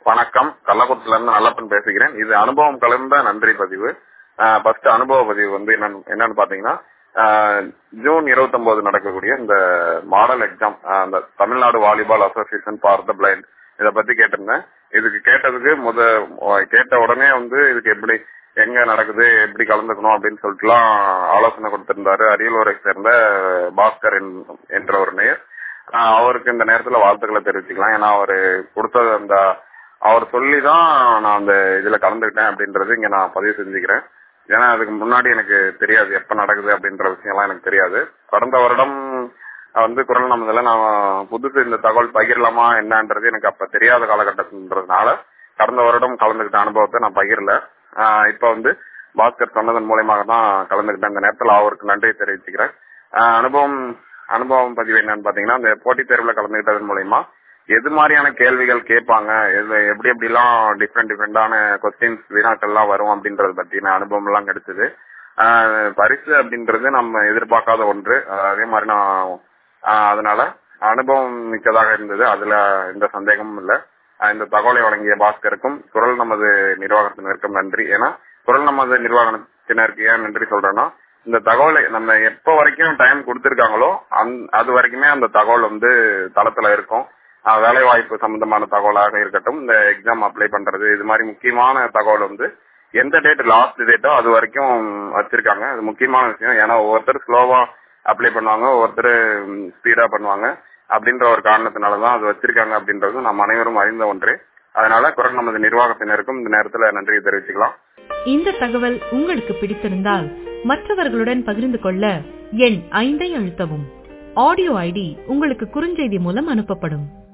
வணக்கம் கள்ளக்குறிச்சில இருந்து நல்லப்பன் பேசுகிறேன் இது அனுபவம் கலந்த நன்றி பதிவு ஃபர்ஸ்ட் அனுபவ பதிவு வந்து என்னன்னு என்னன்னு பாத்தீங்கன்னா ஆஹ் ஜூன் இருபத்தி ஒன்பது நடக்கக்கூடிய இந்த மாடல் எக்ஸாம் அந்த Tamil Nadu volleyball association for the blind இத பத்தி கேட்டிருந்தேன் இதுக்கு கேட்டதுக்கு முத கேட்ட உடனே வந்து இதுக்கு எப்படி எங்க நடக்குது எப்படி கலந்துக்கணும் அப்படின்னு சொல்லிட்டுலாம் ஆலோசனை கொடுத்திருந்தாரு அரியலூரை சேர்ந்த பாஸ்கர் என்ற ஒரு நேர் அவருக்கு இந்த நேரத்துல வாழ்த்துக்களை தெரிவிச்சுக்கலாம் ஏன்னா அவரு கொடுத்தது அந்த அவர் சொல்லி தான் நான் அந்த இதுல கலந்துக்கிட்டேன் அப்படின்றது இங்க நான் பதிவு செஞ்சுக்கிறேன் ஏன்னா அதுக்கு முன்னாடி எனக்கு தெரியாது எப்ப நடக்குது அப்படின்ற விஷயம்லாம் எனக்கு தெரியாது கடந்த வருடம் வந்து குரல் நமதுல நான் புதுசு இந்த தகவல் பகிரலாமா என்னன்றது எனக்கு அப்ப தெரியாத காலகட்டத்தின்றதுனால கடந்த வருடம் கலந்துகிட்ட அனுபவத்தை நான் பகிரல இப்ப வந்து பாஸ்கர் சொன்னதன் மூலயமாக தான் கலந்துகிட்டேன் இந்த நேரத்தில் அவருக்கு நன்றி தெரிவிச்சுக்கிறேன் அனுபவம் அனுபவம் பதிவு என்னன்னு பாத்தீங்கன்னா இந்த போட்டித் தேர்வுல கலந்துகிட்டதன் மூலயமா எது மாதிரியான கேள்விகள் கேட்பாங்க எப்படி எப்படி எல்லாம் டிஃப்ரெண்ட் டிஃப்ரெண்டான கொஸ்டின்ஸ் வினாக்கள்லாம் வரும் அப்படின்றத பத்தின அனுபவம் எல்லாம் கிடைச்சது பரிசு அப்படின்றது நம்ம எதிர்பார்க்காத ஒன்று அதே மாதிரி நான் அதனால அனுபவம் மிக்கதாக இருந்தது அதுல எந்த சந்தேகமும் இல்லை இந்த தகவலை வழங்கிய பாஸ்கருக்கும் குரல் நமது நிர்வாகத்தினருக்கும் நன்றி ஏன்னா குரல் நமது நிர்வாகத்தினருக்கு ஏன் நன்றி சொல்றேன்னா இந்த தகவலை நம்ம எப்ப வரைக்கும் டைம் கொடுத்திருக்காங்களோ அது வரைக்குமே அந்த தகவல் வந்து தளத்துல இருக்கும் வேலை வாய்ப்பு சம்பந்தமான தகவலாக இருக்கட்டும் இந்த எக்ஸாம் அப்ளை பண்றது இது மாதிரி முக்கியமான தகவல் வந்து எந்த டேட் லாஸ்ட் டேட்டோ அது வரைக்கும் வச்சிருக்காங்க அது முக்கியமான விஷயம் ஏன்னா ஒவ்வொருத்தர் ஸ்லோவா அப்ளை பண்ணுவாங்க ஒவ்வொருத்தர் ஸ்பீடா பண்ணுவாங்க அப்படின்ற ஒரு காரணத்தினாலதான் அது வச்சிருக்காங்க அப்படின்றது நம்ம அனைவரும் அறிந்த ஒன்று அதனால குரல் நமது நிர்வாகத்தினருக்கும் இந்த நேரத்துல நன்றியை தெரிவிச்சுக்கலாம் இந்த தகவல் உங்களுக்கு பிடித்திருந்தால் மற்றவர்களுடன் பகிர்ந்து கொள்ள எண் ஐந்தை அழுத்தவும் ஆடியோ ஐடி உங்களுக்கு குறுஞ்செய்தி மூலம் அனுப்பப்படும்